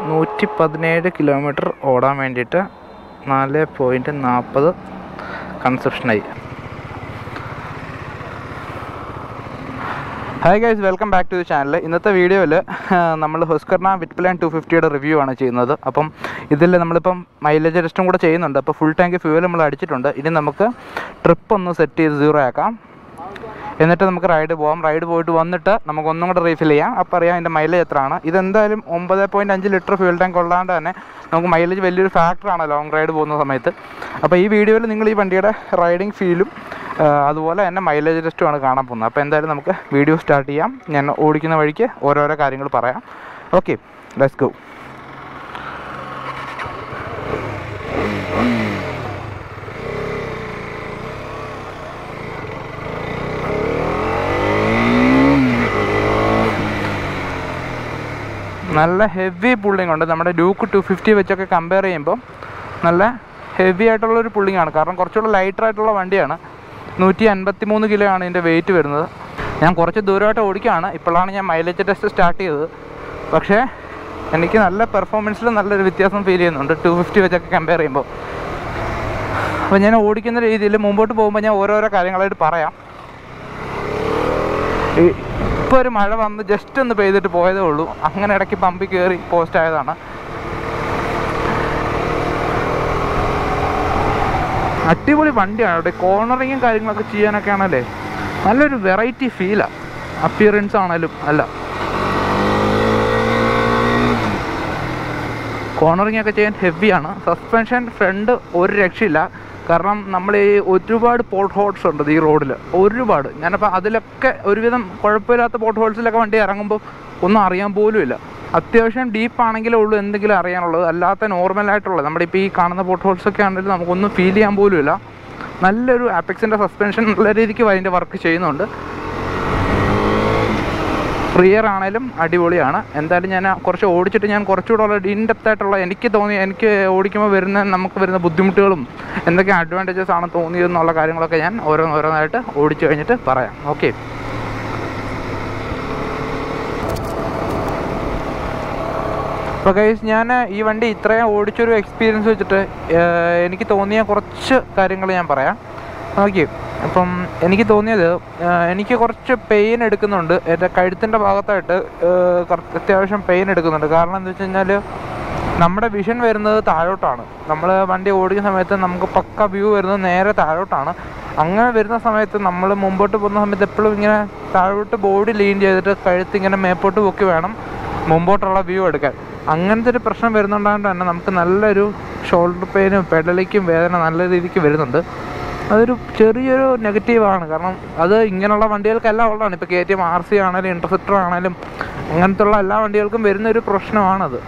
നൂറ്റി പതിനേഴ് കിലോമീറ്റർ ഓടാൻ വേണ്ടിയിട്ട് നാല് പോയിൻറ്റ് നാൽപ്പത് കൺസപ്ഷനായി hi guys welcome back to the channel ഇന്നത്തെ വീഡിയോയിൽ നമ്മൾ ഹുസ്കർണ വിറ്റ്പ്ലാൻ ടു ഫിഫ്റ്റിയുടെ റിവ്യൂ ആണ് ചെയ്യുന്നത് അപ്പം ഇതിൽ നമ്മളിപ്പം മൈലേജ് ടെസ്റ്റും കൂടെ ചെയ്യുന്നുണ്ട് അപ്പോൾ ഫുൾ ടാങ്ക് ഫ്യൂവൽ നമ്മൾ അടിച്ചിട്ടുണ്ട് ഇനി നമുക്ക് ട്രിപ്പ് ഒന്ന് സെറ്റ് ചെയ്ത് സീറോ ആക്കാം എന്നിട്ട് നമുക്ക് റൈഡ് പോകാം റൈഡ് പോയിട്ട് വന്നിട്ട് നമുക്ക് ഒന്നും കൂടെ റീഫിൽ ചെയ്യാം അപ്പോൾ അറിയാം അതിൻ്റെ മൈലേജ് എത്രയാണ് ഇതെന്തായാലും ഒമ്പത് പോയിൻറ്റ് അഞ്ച് ലിറ്റർ ഫ്യൂൽ ടാങ്ക് കൊള്ളാണ്ട് തന്നെ നമുക്ക് മൈലേജ് വലിയൊരു ഫാക്ടറാണ് ലോങ് റൈഡ് പോകുന്ന സമയത്ത് അപ്പോൾ ഈ വീഡിയോയിൽ നിങ്ങൾ ഈ വണ്ടിയുടെ റൈഡിങ് ഫീലും അതുപോലെ തന്നെ മൈലേജ് ടെസ്റ്റുമാണ് കാണാൻ പോകുന്നത് അപ്പോൾ എന്തായാലും നമുക്ക് വീഡിയോ സ്റ്റാർട്ട് ചെയ്യാം ഞാൻ ഓടിക്കുന്ന വഴിക്ക് ഓരോരോ കാര്യങ്ങൾ പറയാം ഓക്കെ ലെറ്റ്സ് ഗോ നല്ല ഹെവി പുള്ളിങ് ഉണ്ട് നമ്മുടെ ഡ്യൂക്ക് ടു ഫിഫ്റ്റി വെച്ചൊക്കെ കമ്പയർ ചെയ്യുമ്പോൾ നല്ല ഹെവി ആയിട്ടുള്ളൊരു പുള്ളിങ് ആണ് കാരണം കുറച്ചുകൂടെ ലൈറ്റർ ആയിട്ടുള്ള വണ്ടിയാണ് നൂറ്റി അൻപത്തി മൂന്ന് കിലോ ആണ് ഇതിൻ്റെ വെയിറ്റ് വരുന്നത് ഞാൻ കുറച്ച് ദൂരമായിട്ട് ഓടിക്കുകയാണ് ഇപ്പോഴാണ് ഞാൻ മൈലേജ് ടെസ്റ്റ് സ്റ്റാർട്ട് ചെയ്തത് പക്ഷേ എനിക്ക് നല്ല പെർഫോമൻസിൽ നല്ലൊരു വ്യത്യാസം ഫീൽ ചെയ്യുന്നുണ്ട് ടു ഫിഫ്റ്റി വെച്ചൊക്കെ കമ്പയർ ചെയ്യുമ്പോൾ അപ്പോൾ ഞാൻ ഓടിക്കുന്ന രീതിയിൽ മുമ്പോട്ട് പോകുമ്പോൾ ഞാൻ ഓരോരോ കാര്യങ്ങളായിട്ട് പറയാം ഈ- ഇപ്പോൾ ഒരു മഴ വന്ന് ജസ്റ്റ് ഒന്ന് പെയ്തിട്ട് പോയതേ ഉള്ളൂ അങ്ങനെ ഇടയ്ക്ക് പമ്പിൽ കയറി പോസ്റ്റ് ആയതാണ് അടിപൊളി വണ്ടിയാണ് അവിടെ കോർണറിങ്ങും കാര്യങ്ങളൊക്കെ ചെയ്യാനൊക്കെ ആണല്ലേ നല്ലൊരു വെറൈറ്റി ഫീലാണ് അപ്പിയറൻസ് ആണേലും അല്ല കോർണറിങ് ഒക്കെ ചെയ്യാൻ ഹെവിയാണ് സസ്പെൻഷൻ ഫ്രണ്ട് ഒരു രക്ഷയില്ല കാരണം നമ്മൾ ഈ ഒരുപാട് പോട്ട് ഹോൾസ് ഉണ്ട് ഈ റോഡിൽ ഒരുപാട് ഞാനപ്പോൾ അതിലൊക്കെ ഒരുവിധം കുഴപ്പമില്ലാത്ത പോട്ട് ഹോൾസിലൊക്കെ വണ്ടി ഇറങ്ങുമ്പോൾ ഒന്നും അറിയാൻ പോലും ഇല്ല അത്യാവശ്യം ഡീപ്പ് ആണെങ്കിലേ ഉള്ളൂ എന്തെങ്കിലും അറിയാനുള്ളത് അല്ലാത്ത നോർമലായിട്ടുള്ളത് നമ്മുടെ ഇപ്പോൾ ഈ കാണുന്ന പോട്ട് ഹോൾസ് ഒക്കെ ആണെങ്കിലും നമുക്കൊന്നും ഫീൽ ചെയ്യാൻ പോലും ഇല്ല നല്ലൊരു ആപ്പെക്സിൻ്റെ സസ്പെൻഷൻ നല്ല രീതിക്ക് അതിൻ്റെ വർക്ക് ചെയ്യുന്നുണ്ട് റിയർ ആണേലും അടിപൊളിയാണ് എന്തായാലും ഞാൻ കുറച്ച് ഓടിച്ചിട്ട് ഞാൻ കുറച്ചുകൂടെ ഉള്ള ഇൻഡെപ്ത് ആയിട്ടുള്ള എനിക്ക് തോന്നി എനിക്ക് ഓടിക്കുമ്പോൾ വരുന്ന നമുക്ക് വരുന്ന ബുദ്ധിമുട്ടുകളും എന്തൊക്കെ അഡ്വാൻറ്റേജസ് ആണ് തോന്നിയതെന്നുള്ള കാര്യങ്ങളൊക്കെ ഞാൻ ഓരോന്നോരോന്നായിട്ട് ഓടിച്ചു കഴിഞ്ഞിട്ട് പറയാം ഓക്കെ അപ്പോൾ ഗൈസ് ഞാൻ ഈ വണ്ടി ഇത്രയും ഓടിച്ചൊരു എക്സ്പീരിയൻസ് വെച്ചിട്ട് ഏർ, എനിക്ക് തോന്നിയ കുറച്ച് കാര്യങ്ങൾ ഞാൻ പറയാം ഓക്കെ അപ്പം എനിക്ക് തോന്നിയത് ഏർ, എനിക്ക് കുറച്ച് പെയിൻ എടുക്കുന്നുണ്ട് എൻ്റെ കഴുത്തിൻ്റെ ഭാഗത്തായിട്ട് ഏർ, കുറച്ച് അത്യാവശ്യം പെയിൻ എടുക്കുന്നുണ്ട് കാരണം എന്താ വെച്ച് കഴിഞ്ഞാൽ നമ്മുടെ വിഷൻ വരുന്നത് താഴോട്ടാണ് നമ്മൾ വണ്ടി ഓടിക്കുന്ന സമയത്ത് നമുക്ക് പക്ക വ്യൂ വരുന്നത് നേരെ താഴോട്ടാണ് അങ്ങനെ വരുന്ന സമയത്ത് നമ്മൾ മുമ്പോട്ട് പോകുന്ന സമയത്ത് എപ്പോഴും ഇങ്ങനെ താഴോട്ട് ബോഡി ലീൻ ചെയ്തിട്ട് കഴുത്ത് ഇങ്ങനെ മേപ്പോട്ട് പൊക്കി വേണം മുമ്പോട്ടുള്ള വ്യൂ എടുക്കാൻ അങ്ങനത്തെ ഒരു പ്രശ്നം വരുന്നുണ്ടായത് തന്നെ നമുക്ക് നല്ലൊരു ഷോൾഡർ പെയിനും പെടലിക്കും വേദന നല്ല രീതിക്ക് വരുന്നുണ്ട് അതൊരു ചെറിയൊരു നെഗറ്റീവാണ് കാരണം അത് ഇങ്ങനെയുള്ള വണ്ടികൾക്കെല്ലാം ഉള്ളതാണ് ഇപ്പോൾ K T M R C ആണെങ്കിലും ഇൻ്റർസെപ്റ്റർ ആണെങ്കിലും അങ്ങനത്തെ ഉള്ള എല്ലാ വണ്ടികൾക്കും വരുന്ന ഒരു പ്രശ്നമാണത്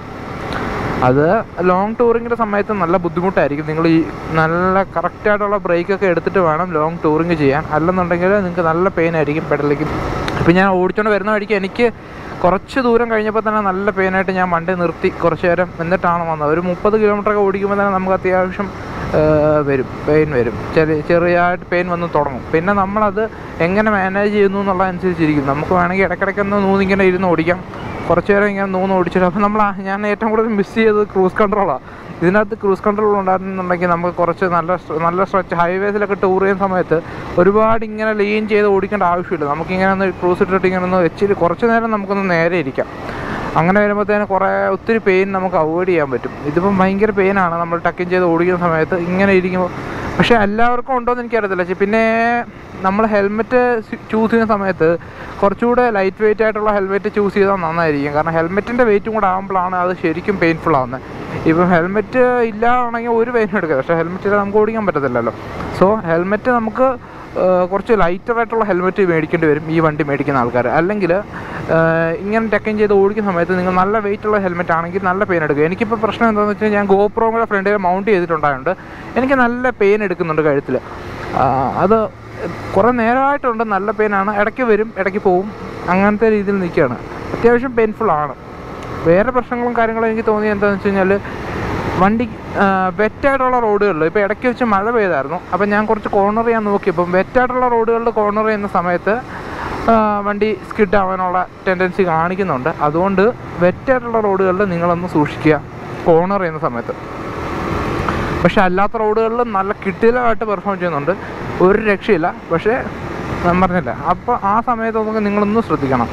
അത് ലോങ് ടൂറിങ്ങിൻ്റെ സമയത്ത് നല്ല ബുദ്ധിമുട്ടായിരിക്കും നിങ്ങൾ ഈ നല്ല കറക്റ്റായിട്ടുള്ള ബ്രേക്കൊക്കെ എടുത്തിട്ട് വേണം ലോങ് ടൂറിങ് ചെയ്യാൻ അല്ലെന്നുണ്ടെങ്കിൽ നിങ്ങൾക്ക് നല്ല പെയിൻ ആയിരിക്കും പെടലിലേക്ക് ഇപ്പം ഞാൻ ഓടിച്ചുകൊണ്ട് വരുന്ന വഴിക്ക് എനിക്ക് കുറച്ച് ദൂരം കഴിഞ്ഞപ്പോൾ തന്നെ നല്ല പെയിനായിട്ട് ഞാൻ വണ്ടി നിർത്തി കുറച്ച് നേരം എന്നിട്ടാണ് വന്നത് ഒരു മുപ്പത് കിലോമീറ്ററൊക്കെ ഓടിക്കുമ്പോൾ തന്നെ നമുക്ക് അത്യാവശ്യം ഏർ, വരും പെയിൻ വരും ചെറിയ ചെറിയതായിട്ട് പെയിൻ വന്ന് തുടങ്ങും പിന്നെ നമ്മളത് എങ്ങനെ മാനേജ് ചെയ്യുന്നു എന്നുള്ളതനുസരിച്ചിരിക്കും നമുക്ക് വേണമെങ്കിൽ ഇടയ്ക്കിടയ്ക്കൊന്ന് നൂന്നിങ്ങനെ ഇരുന്ന് ഓടിക്കാം കുറച്ച് നേരം ഇങ്ങനെ നൂന്ന് ഓടിച്ചിട്ട് അപ്പോൾ നമ്മൾ ആ- ഞാൻ ഏറ്റവും കൂടുതൽ മിസ് ചെയ്തത് ക്രൂസ് കൺട്രോളാണ് ഇതിനകത്ത് ക്രൂസ് കൺട്രോൾ ഉണ്ടായിരുന്നുണ്ടെങ്കിൽ നമുക്ക് കുറച്ച് നല്ല സ്ട്ര- നല്ല സ്ട്രെച്ച് ഹൈവേസിലൊക്കെ ടൂർ ചെയ്യുന്ന സമയത്ത് ഒരുപാട് ഇങ്ങനെ ലീൻ ചെയ്ത് ഓടിക്കേണ്ട ആവശ്യമില്ല നമുക്കിങ്ങനെ ഒന്ന് ക്രൂസ് ഇട്ടിട്ട് ഇങ്ങനെ ഒന്ന് വെച്ചിട്ട് കുറച്ച് നേരം നമുക്കൊന്ന് നേരെ ഇരിക്കാം അങ്ങനെ വരുമ്പോഴത്തേന് കുറേ ഒത്തിരി പെയിൻ നമുക്ക് അവോയ്ഡ് ചെയ്യാൻ പറ്റും ഇതിപ്പം ഭയങ്കര പെയിനാണ് നമ്മൾ ടക്കിൻ ചെയ്ത് ഓടിക്കുന്ന സമയത്ത് ഇങ്ങനെ ഇരിക്കുമ്പോൾ പക്ഷേ എല്ലാവർക്കും ഉണ്ടോ എന്ന് എനിക്കറിയത്തില്ല ചെ- പിന്നെ നമ്മൾ ഹെൽമെറ്റ് ചൂസ് ചെയ്യുന്ന സമയത്ത് കുറച്ചുകൂടെ ലൈറ്റ് വെയിറ്റ് ആയിട്ടുള്ള ഹെൽമെറ്റ് ചൂസ് ചെയ്താൽ നന്നായിരിക്കും കാരണം ഹെൽമെറ്റിൻ്റെ വെയിറ്റും കൂടെ ആകുമ്പോഴാണ് അത് ശരിക്കും പെയിൻഫുൾ ആവുന്നത് ഇപ്പം ഹെൽമെറ്റ് ഇല്ലാണെങ്കിൽ ഒരു പെയിനും എടുക്കുക പക്ഷേ ഹെൽമെറ്റ് ഇല്ലാതെ നമുക്ക് ഓടിക്കാൻ പറ്റത്തില്ലല്ലോ സോ ഹെൽമെറ്റ് നമുക്ക് ആ, കുറച്ച് ലൈറ്റർ ആയിട്ടുള്ള ഹെൽമെറ്റ് മേടിക്കേണ്ടി വരും ഈ വണ്ടി മേടിക്കുന്ന ആൾക്കാർ അല്ലെങ്കിൽ ഇങ്ങനെ ടെക്കൻ ചെയ്ത് ഓടിക്കുന്ന സമയത്ത് നിങ്ങൾ നല്ല വെയിറ്റ് ഉള്ള ഹെൽമെറ്റ് ആണെങ്കിൽ നല്ല പെയിൻ എടുക്കുക എനിക്കിപ്പോൾ പ്രശ്നം എന്താണെന്ന് വെച്ചാൽ ഞാൻ ഗോപ്രോ കൂടെ ഫ്രണ്ടിൽ മൗണ്ട് ചെയ്തിട്ടുണ്ടായതുകൊണ്ട് എനിക്ക് നല്ല പെയിൻ എടുക്കുന്നുണ്ട് കഴുത്തിൽ അത് കുറേ നേരമായിട്ടുണ്ട് നല്ല പെയിനാണ് ഇടയ്ക്ക് വരും ഇടയ്ക്ക് പോവും അങ്ങനത്തെ രീതിയിൽ നിൽക്കുകയാണ് അത്യാവശ്യം പെയിൻഫുൾ ആണ് വേറെ പ്രശ്നങ്ങളും കാര്യങ്ങളും എനിക്ക് തോന്നിയത് എന്താണെന്ന് വെച്ച് കഴിഞ്ഞാൽ വണ്ടി വെറ്റായിട്ടുള്ള റോഡുകളിൽ ഇപ്പോൾ ഇടയ്ക്ക് വെച്ച് മഴ പെയ്തായിരുന്നു അപ്പം ഞാൻ കുറച്ച് കോർണർ ചെയ്യാൻ നോക്കിയപ്പം വെറ്റായിട്ടുള്ള റോഡുകളിൽ കോർണർ ചെയ്യുന്ന സമയത്ത് ആ, വണ്ടി സ്കിഡ് ആവാനുള്ള ടെൻഡൻസി കാണിക്കുന്നുണ്ട് അതുകൊണ്ട് വെറ്റായിട്ടുള്ള റോഡുകളിൽ നിങ്ങളൊന്ന് സൂക്ഷിക്കുക കോർണർ ചെയ്യുന്ന സമയത്ത് പക്ഷെ അല്ലാത്ത റോഡുകളിൽ നല്ല കിട്ടിലമായിട്ട് പെർഫോം ചെയ്യുന്നുണ്ട് ഒരു രക്ഷയില്ല പക്ഷേ ഞാൻ പറഞ്ഞില്ല അപ്പോൾ ആ സമയത്ത് നമുക്ക് നിങ്ങളൊന്ന് ശ്രദ്ധിക്കണം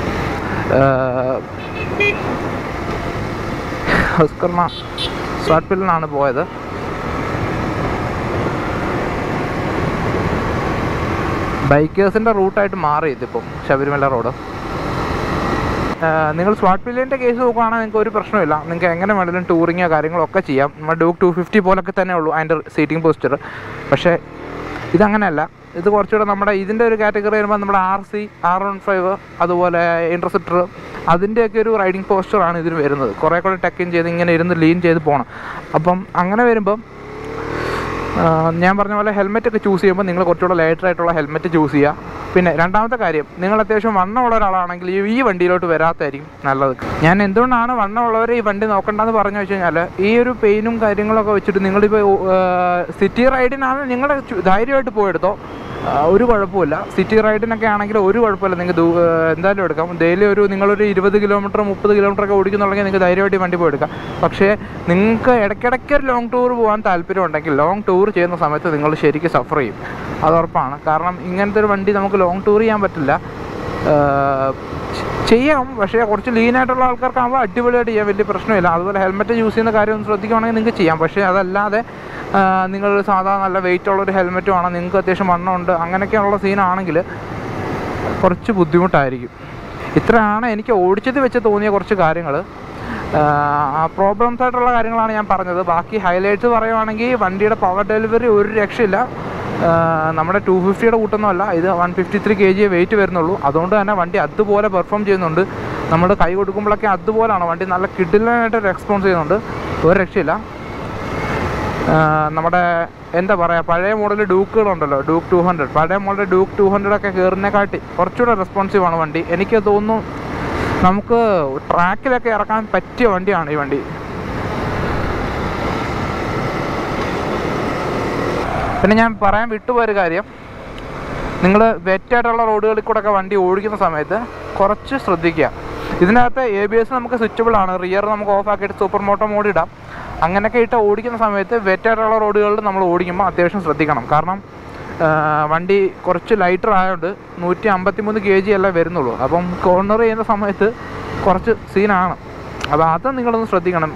ഹസ്കർണ സ്വാറ്റ്പില്ലിനാണ് പോയത് ബൈക്കേഴ്സിൻ്റെ റൂട്ടായിട്ട് മാറി ഇതിപ്പം ശബരിമല റോഡ് നിങ്ങൾ സ്മാർട്ട് പില്ലിൻ്റെ കേസ് നോക്കുകയാണെങ്കിൽ നിങ്ങൾക്ക് ഒരു പ്രശ്നമില്ല നിങ്ങൾക്ക് എങ്ങനെ വേണമെങ്കിലും ടൂറിങ്ങോ കാര്യങ്ങളോ ഒക്കെ ചെയ്യാം നമ്മുടെ ഡൂക്ക് ടു ഫിഫ്റ്റി പോലൊക്കെ തന്നെ ഉള്ളൂ അതിൻ്റെ സീറ്റിംഗ് പോസ്റ്റർ പക്ഷേ ഇതങ്ങനെയല്ല ഇത് കുറച്ചുകൂടെ നമ്മുടെ ഇതിൻ്റെ ഒരു കാറ്റഗറി വരുമ്പോൾ നമ്മുടെ R C R one five അതുപോലെ ഇൻ്റർസെപ്റ്റർ അതിൻ്റെയൊക്കെ ഒരു റൈഡിങ് പോസ്റ്ററാണ് ഇതിന് വരുന്നത് കുറേ കൂടെ ടെക്കിൻ ചെയ്ത് ഇങ്ങനെ ഇരുന്ന് ലീൻ ചെയ്ത് പോകണം അപ്പം അങ്ങനെ വരുമ്പം ആ, ഞാൻ പറഞ്ഞ പോലെ ഹെൽമെറ്റ് ഒക്കെ ചൂസ് ചെയ്യുമ്പോൾ നിങ്ങൾ കുറച്ചുകൂടെ ലേറ്റർ ആയിട്ടുള്ള ഹെൽമെറ്റ് ചൂസ് ചെയ്യുക പിന്നെ രണ്ടാമത്തെ കാര്യം നിങ്ങൾ അത്യാവശ്യം വണ്ണമുള്ള ഒരാളാണെങ്കിൽ ഈ ഈ വണ്ടിയിലോട്ട് വരാത്തായിരിക്കും നല്ലത് ഞാൻ എന്തുകൊണ്ടാണ് വണ്ണമുള്ളവരെ ഈ വണ്ടി നോക്കണ്ടെന്ന് പറഞ്ഞു വെച്ച് കഴിഞ്ഞാൽ ഈ ഒരു പെയിനും കാര്യങ്ങളൊക്കെ വെച്ചിട്ട് നിങ്ങളിപ്പോൾ സിറ്റി റൈഡിനാണ് നിങ്ങളുടെ ചു- ധൈര്യമായിട്ട് പോയെടുത്തോ ആ, ഒരു കുഴപ്പമില്ല സിറ്റി റൈഡിനൊക്കെ ആണെങ്കിൽ ഒരു കുഴപ്പമില്ല നിങ്ങൾക്ക് എന്തായാലും എടുക്കാം ഡെയിലി ഒരു നിങ്ങളൊരു ഇരുപത് കിലോമീറ്റർ മുപ്പത് കിലോമീറ്റർ ഒക്കെ ഓടിക്കുന്നുണ്ടെങ്കിൽ നിങ്ങൾക്ക് ധൈര്യമായിട്ട് ഈ വണ്ടി പോയി എടുക്കാം പക്ഷേ നിങ്ങൾക്ക് ഇടയ്ക്കിടയ്ക്ക് ഒരു ലോങ് ടൂർ പോകാൻ താല്പര്യം ഉണ്ടെങ്കിൽ ലോങ് ടൂർ ചെയ്യുന്ന സമയത്ത് നിങ്ങൾ ശരിക്കും സഫർ ചെയ്യും അത് ഉറപ്പാണ് കാരണം ഇങ്ങനത്തെ ഒരു വണ്ടി നമുക്ക് ലോങ് ടൂർ ചെയ്യാൻ പറ്റില്ല ആ, ചെ- ചെയ്യാം പക്ഷേ കുറച്ച് ലീനായിട്ടുള്ള ആൾക്കാർക്കാകുമ്പോൾ അടിപൊളിയായിട്ട് ചെയ്യാൻ വലിയ പ്രശ്നമില്ല അതുപോലെ ഹെൽമെറ്റ് യൂസ് ചെയ്യുന്ന കാര്യം ഒന്ന് ശ്രദ്ധിക്കുകയാണെങ്കിൽ നിങ്ങൾക്ക് ചെയ്യാം പക്ഷേ അതല്ലാതെ ആ, നിങ്ങൾ സാധാ നല്ല വെയിറ്റ് ഉള്ള ഒരു ഹെൽമെറ്റ് വേണം നിങ്ങൾക്ക് അത്യാവശ്യം വണ്ണമുണ്ട് അങ്ങനെയൊക്കെയുള്ള സീനാണെങ്കിൽ കുറച്ച് ബുദ്ധിമുട്ടായിരിക്കും ഇത്രയാണ് എനിക്ക് ഓടിച്ചത് വെച്ച് തോന്നിയ കുറച്ച് കാര്യങ്ങൾ പ്രോബ്ലംസ് ആയിട്ടുള്ള കാര്യങ്ങളാണ് ഞാൻ പറഞ്ഞത് ബാക്കി ഹൈലൈറ്റ്സ് പറയുവാണെങ്കിൽ വണ്ടിയുടെ പവർ ഡെലിവറി ഒരു രക്ഷയില്ല ആ, നമ്മുടെ ടു ഫിഫ്റ്റിയുടെ കൂട്ടൊന്നുമല്ല ഇത് one fifty three K G weight വരുന്നുള്ളൂ അതുകൊണ്ട് തന്നെ വണ്ടി അതുപോലെ പെർഫോം ചെയ്യുന്നുണ്ട് നമ്മൾ കൈ കൊടുക്കുമ്പോഴൊക്കെ അതുപോലെയാണ് വണ്ടി നല്ല കിഡിലായിട്ട് റെസ്പോൺസ് ചെയ്യുന്നുണ്ട് ഒരു രക്ഷയില്ല ആ, നമ്മുടെ എന്താ പറയുക പഴയ മോഡൽ ഡൂക്കുകളുണ്ടല്ലോ ഡൂക്ക് ടു ഹൺഡ്രഡ് പഴയ മോഡൽ ഡൂക്ക് ടു ഹൺഡ്രഡ് ഒക്കെ കയറുന്നതിനെക്കാട്ടി കുറച്ചുകൂടെ റെസ്പോൺസീവ് ആണ് വണ്ടി എനിക്ക് തോന്നുന്നു നമുക്ക് ട്രാക്കിലൊക്കെ ഇറക്കാൻ പറ്റിയ വണ്ടിയാണ് ഈ വണ്ടി പിന്നെ ഞാൻ പറയാൻ വിട്ടുപോയൊരു കാര്യം നിങ്ങൾ വെറ്റായിട്ടുള്ള റോഡുകളിൽ കൂടെ ഒക്കെ വണ്ടി ഓടിക്കുന്ന സമയത്ത് കുറച്ച് ശ്രദ്ധിക്കുക ഇതിനകത്ത് എ ബി എസ് നമുക്ക് സ്വിച്ചബിൾ ആണ് റിയർ നമുക്ക് ഓഫ് ആക്കിയിട്ട് സൂപ്പർ മോട്ടോ മോഡ് ഇടാം അങ്ങനെയൊക്കെ ഇട്ട് ഓടിക്കുന്ന സമയത്ത് വെറ്റായിട്ടുള്ള റോഡുകളിൽ നമ്മൾ ഓടിക്കുമ്പോൾ അത്യാവശ്യം ശ്രദ്ധിക്കണം കാരണം ആ, വണ്ടി കുറച്ച് ലൈറ്റർ ആയതുകൊണ്ട് നൂറ്റി അമ്പത്തി മൂന്ന് കെ ജി അല്ലേ വരുന്നുള്ളൂ അപ്പം കോർണർ ചെയ്യുന്ന സമയത്ത് കുറച്ച് സീനാണ് അപ്പോൾ അത് നിങ്ങളൊന്ന് ശ്രദ്ധിക്കണം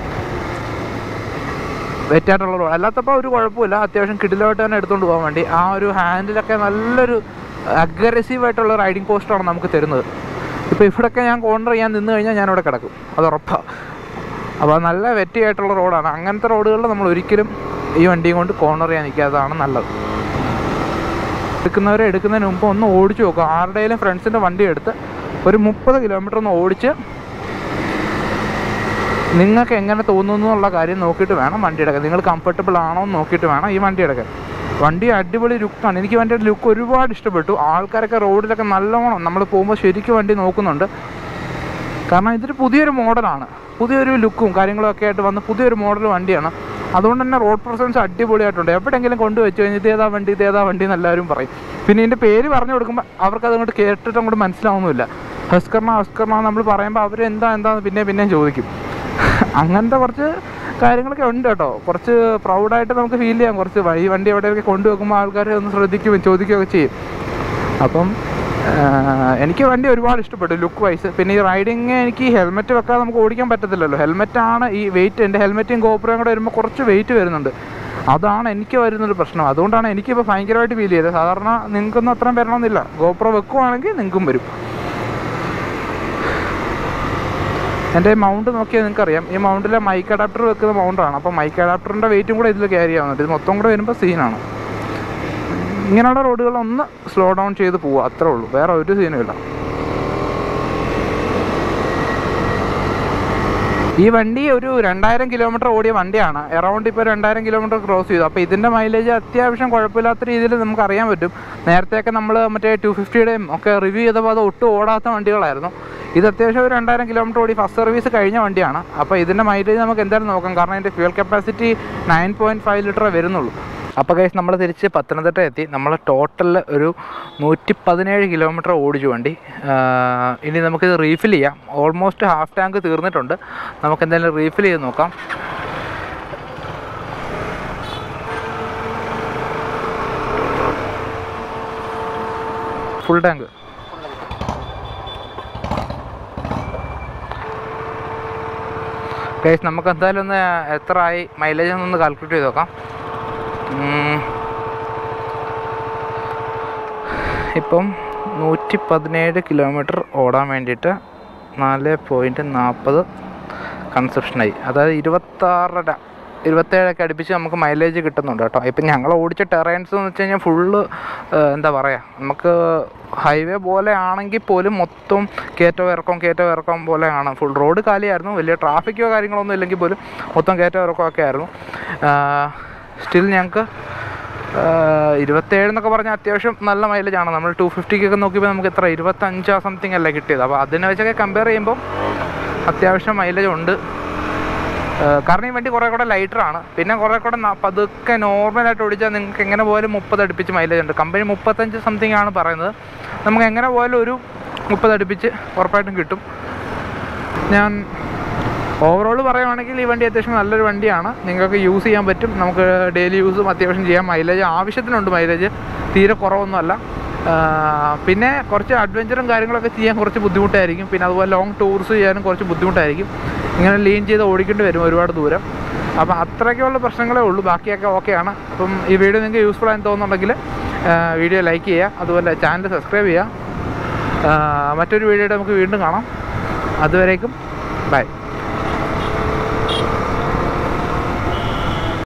വെറ്റായിട്ടുള്ള റോഡ് അല്ലാത്തപ്പോൾ ഒരു കുഴപ്പമില്ല അത്യാവശ്യം കിടിലായിട്ട് തന്നെ എടുത്തുകൊണ്ട് പോകാൻ വേണ്ടി ആ ഒരു ഹാൻഡിലൊക്കെ നല്ലൊരു അഗ്രസീവ് ആയിട്ടുള്ള റൈഡിങ് പോസ്റ്ററാണ് നമുക്ക് തരുന്നത് ഇപ്പോൾ ഇവിടെയൊക്കെ ഞാൻ കോർണർ ചെയ്യാൻ നിന്ന് കഴിഞ്ഞാൽ ഞാൻ ഇവിടെ കിടക്കും അത് ഉറപ്പാണ് അപ്പോൾ നല്ല വെറ്റിയായിട്ടുള്ള റോഡാണ് അങ്ങനത്തെ റോഡുകളിൽ നമ്മൾ ഒരിക്കലും ഈ വണ്ടിയും കൊണ്ട് കോർണർ ചെയ്യാൻ നിൽക്കാത്തതാണ് നല്ലത് എടുക്കുന്നവരെ എടുക്കുന്നതിന് മുമ്പ് ഒന്ന് ഓടിച്ച് നോക്കുക ആരുടെയും ഫ്രണ്ട്സിൻ്റെ വണ്ടി എടുത്ത് ഒരു മുപ്പത് കിലോമീറ്റർ ഒന്ന് ഓടിച്ച് നിങ്ങൾക്ക് എങ്ങനെ തോന്നുന്നു എന്നുള്ള കാര്യം നോക്കിയിട്ട് വേണം വണ്ടി എടുക്കാൻ നിങ്ങൾ കംഫർട്ടബിൾ ആണോ എന്ന് നോക്കിയിട്ട് വേണം ഈ വണ്ടി എടുക്കാൻ വണ്ടി അടിപൊളി ലുക്കാണ് എനിക്ക് വണ്ടിയുടെ ലുക്ക് ഒരുപാട് ഇഷ്ടപ്പെട്ടു ആൾക്കാരൊക്കെ റോഡിലൊക്കെ നല്ലോണം നമ്മൾ പോകുമ്പോൾ ശരിക്കും വണ്ടി നോക്കുന്നുണ്ട് കാരണം ഇതൊരു പുതിയൊരു മോഡലാണ് പുതിയൊരു ലുക്കും കാര്യങ്ങളും ഒക്കെ ആയിട്ട് വന്ന പുതിയൊരു മോഡൽ വണ്ടിയാണ് അതുകൊണ്ട് തന്നെ റോഡ് പ്രസൻസ് അടിപൊളിയായിട്ടുണ്ട് എവിടെയെങ്കിലും കൊണ്ടുവച്ച് കഴിഞ്ഞാൽ ഇതേതാ വണ്ടി ഇതേതാ വണ്ടി എന്ന് എല്ലാവരും പറയും പിന്നെ ഇതിൻ്റെ പേര് പറഞ്ഞു കൊടുക്കുമ്പോൾ അവർക്ക് അതങ്ങോട്ട് കേട്ടിട്ട് അങ്ങോട്ട് മനസ്സിലാവുന്നില്ല ഹസ്കർണ ഹസ്കർണ നമ്മൾ പറയുമ്പോൾ അവർ എന്താ എന്താന്ന് പിന്നെ പിന്നെയും ചോദിക്കും അങ്ങനത്തെ കുറച്ച് കാര്യങ്ങളൊക്കെ ഉണ്ട് കേട്ടോ കുറച്ച് പ്രൗഡായിട്ട് നമുക്ക് ഫീൽ ചെയ്യാം കുറച്ച് വ- ഈ വണ്ടി എവിടെയൊക്കെ കൊണ്ടുവെക്കുമ്പോൾ ആൾക്കാർ ഒന്ന് ശ്രദ്ധിക്കുകയും ചോദിക്കുകയൊക്കെ ചെയ്യും അപ്പം ആഹ്, എനിക്ക് വണ്ടി ഒരുപാട് ഇഷ്ടപ്പെട്ടു ലുക്ക് വൈസ് പിന്നെ ഈ റൈഡിങ് എനിക്ക് ഹെൽമെറ്റ് വെക്കാതെ നമുക്ക് ഓടിക്കാൻ പറ്റത്തില്ലല്ലോ ഹെൽമെറ്റാണ് ഈ വെയിറ്റ് എൻ്റെ ഹെൽമെറ്റും ഗോപ്രയും കൂടെ വരുമ്പോൾ കുറച്ച് വെയിറ്റ് വരുന്നുണ്ട് അതാണ് എനിക്ക് വരുന്നൊരു പ്രശ്നം അതുകൊണ്ടാണ് എനിക്കിപ്പോൾ ഭയങ്കരമായിട്ട് ഫീൽ ചെയ്തത് സാധാരണ നിങ്ങൾക്കൊന്നും അത്രയും വരണമെന്നില്ല ഗോപ്രോ വെക്കുവാണെങ്കിൽ നിങ്ങൾക്കും വരും എൻ്റെ മൗണ്ട് നോക്കിയാൽ നിങ്ങൾക്ക് അറിയാം ഈ മൗണ്ടിലെ മൈക്ക് അഡാപ്റ്റർ വെക്കുന്ന മൗണ്ടാണ് അപ്പോൾ മൈക്ക് അഡാപ്റ്ററിൻ്റെ വെയിറ്റും കൂടെ ഇതിൽ ക്യാരി ആവുന്നുണ്ട് ഇത് മൊത്തം കൂടെ വരുമ്പോൾ സീനാണ് ഇങ്ങനെയുള്ള റോഡുകൾ ഒന്ന് സ്ലോ ഡൗൺ ചെയ്ത് പോവുക അത്രേ ഉള്ളൂ വേറെ ഒരു സീനും ഇല്ല ഈ വണ്ടി ഒരു രണ്ടായിരം കിലോമീറ്റർ ഓടിയ വണ്ടിയാണ് എറൗണ്ട് ഇപ്പോൾ രണ്ടായിരം കിലോമീറ്റർ ക്രോസ് ചെയ്തു അപ്പോൾ ഇതിൻ്റെ മൈലേജ് അത്യാവശ്യം കുഴപ്പമില്ലാത്ത രീതിയിൽ നമുക്ക് അറിയാൻ പറ്റും നേരത്തെയൊക്കെ നമ്മൾ മറ്റേ ടു ഫിഫ്റ്റിയുടെയും ഒക്കെ റിവ്യൂ ചെയ്തപ്പോൾ അത് ഒട്ടും ഓടാത്ത വണ്ടികളായിരുന്നു ഇത് അത്യാവശ്യം ഒരു രണ്ടായിരം കിലോമീറ്റർ ഓടി ഫസ്റ്റ് സർവീസ് കഴിഞ്ഞ വണ്ടിയാണ് അപ്പോൾ ഇതിൻ്റെ മൈലേജ് നമുക്ക് എന്തായാലും നോക്കാം കാരണം ഇതിൻ്റെ fuel capacity nine point five ലിറ്ററേ വരുന്നുള്ളൂ അപ്പോൾ കഴിച്ച് നമ്മൾ തിരിച്ച് പത്തനംതിട്ട എത്തി നമ്മൾ ടോട്ടൽ ഒരു നൂറ്റി പതിനേഴ് കിലോമീറ്റർ ഓടിച്ചു വണ്ടി ആഹ് ഇനി നമുക്കിത് റീഫിൽ ചെയ്യാം ഓൾമോസ്റ്റ് ഹാഫ് ടാങ്ക് തീർന്നിട്ടുണ്ട് നമുക്ക് എന്തായാലും റീഫിൽ ചെയ്ത് നോക്കാം ഫുൾ ടാങ്ക് ഗൈസ് നമുക്ക് എന്തായാലും ഒന്ന് എത്ര ആയി മൈലേജ് ഒന്ന് കാൽക്കുലേറ്റ് ചെയ്ത് നോക്കാം ഉം. ഇപ്പം നൂറ്റി പതിനേഴ് കിലോമീറ്റർ ഓടാൻ വേണ്ടിയിട്ട് നാല് പോയിൻറ്റ് നാൽപ്പത് കൺസപ്ഷനായി അതായത് ഇരുപത്താറര ഇരുപത്തേഴൊക്കെ അടുപ്പിച്ച് നമുക്ക് മൈലേജ് കിട്ടുന്നുണ്ട് കേട്ടോ ഇപ്പം ഞങ്ങൾ ഓടിച്ച ടെറൈൻസ് എന്ന് വെച്ച് കഴിഞ്ഞാൽ ഫുള്ള് എന്താ പറയുക നമുക്ക് ഹൈവേ പോലെ ആണെങ്കിൽ പോലും മൊത്തം കയറ്റം ഇറക്കം കയറ്റം ഇറക്കം പോലെയാണ് ഫുൾ റോഡ് കാലിയായിരുന്നു വലിയ ട്രാഫിക്കോ കാര്യങ്ങളൊന്നും ഇല്ലെങ്കിൽ പോലും മൊത്തം കയറ്റം ഇറക്കമൊക്കെ ആയിരുന്നു സ്റ്റിൽ ഞങ്ങൾക്ക് ഇരുപത്തേഴ് എന്നൊക്കെ പറഞ്ഞാൽ അത്യാവശ്യം നല്ല മൈലേജ് ആണ് നമ്മൾ ടു ഫിഫ്റ്റിക്കൊക്കെ നോക്കിയപ്പോൾ നമുക്ക് എത്ര ഇരുപത്തഞ്ചാ സംതിങ് അല്ലേ കിട്ടിയത് അപ്പോൾ അതിനെ വെച്ചൊക്കെ കമ്പയർ ചെയ്യുമ്പോൾ അത്യാവശ്യം മൈലേജ് ഉണ്ട് ഏഹ് കാരണം ഈ വണ്ടി കുറേ കൂടെ ലൈറ്ററാണ് പിന്നെ കുറേ കൂടെ ന- പതുക്കെ നോർമലായിട്ട് ഓടിച്ചാൽ നിങ്ങൾക്ക് എങ്ങനെ പോയാലും മുപ്പത് അടുപ്പിച്ച് മൈലേജ് ഉണ്ട് കമ്പനി മുപ്പത്തഞ്ച് സംതിങ് ആണ് പറയുന്നത് നമുക്ക് എങ്ങനെ പോയാലും ഒരു മുപ്പത് അടുപ്പിച്ച് ഉറപ്പായിട്ടും കിട്ടും ഞാൻ ഓവറോൾ പറയുവാണെങ്കിൽ ഈ വണ്ടി അത്യാവശ്യം നല്ലൊരു വണ്ടിയാണ് നിങ്ങൾക്ക് യൂസ് ചെയ്യാൻ പറ്റും നമുക്ക് ഡെയിലി യൂസും അത്യാവശ്യം ചെയ്യാം മൈലേജ് ആവശ്യത്തിനുണ്ട് മൈലേജ് തീരെ കുറവൊന്നുമല്ല ആഹ് പിന്നെ കുറച്ച് അഡ്വഞ്ചറും കാര്യങ്ങളൊക്കെ ചെയ്യാൻ കുറച്ച് ബുദ്ധിമുട്ടായിരിക്കും പിന്നെ അതുപോലെ ലോങ് ടൂർസ് ചെയ്യാനും കുറച്ച് ബുദ്ധിമുട്ടായിരിക്കും ഇങ്ങനെ ലീൻ ചെയ്ത് ഓടിക്കേണ്ടി വരും ഒരുപാട് ദൂരം അപ്പോൾ അത്രയ്ക്കുള്ള പ്രശ്നങ്ങളേ ഉള്ളൂ ബാക്കിയൊക്കെ ഓക്കെയാണ് അപ്പം ഈ വീഡിയോ നിങ്ങൾക്ക് യൂസ്ഫുൾ ആയെന്ന് തോന്നുന്നുണ്ടെങ്കിൽ വീഡിയോ ലൈക്ക് ചെയ്യുക അതുപോലെ ചാനൽ സബ്സ്ക്രൈബ് ചെയ്യുക ആഹ് മറ്റൊരു വീഡിയോയുടെ നമുക്ക് വീണ്ടും കാണാം അതുവരേക്കും ബൈ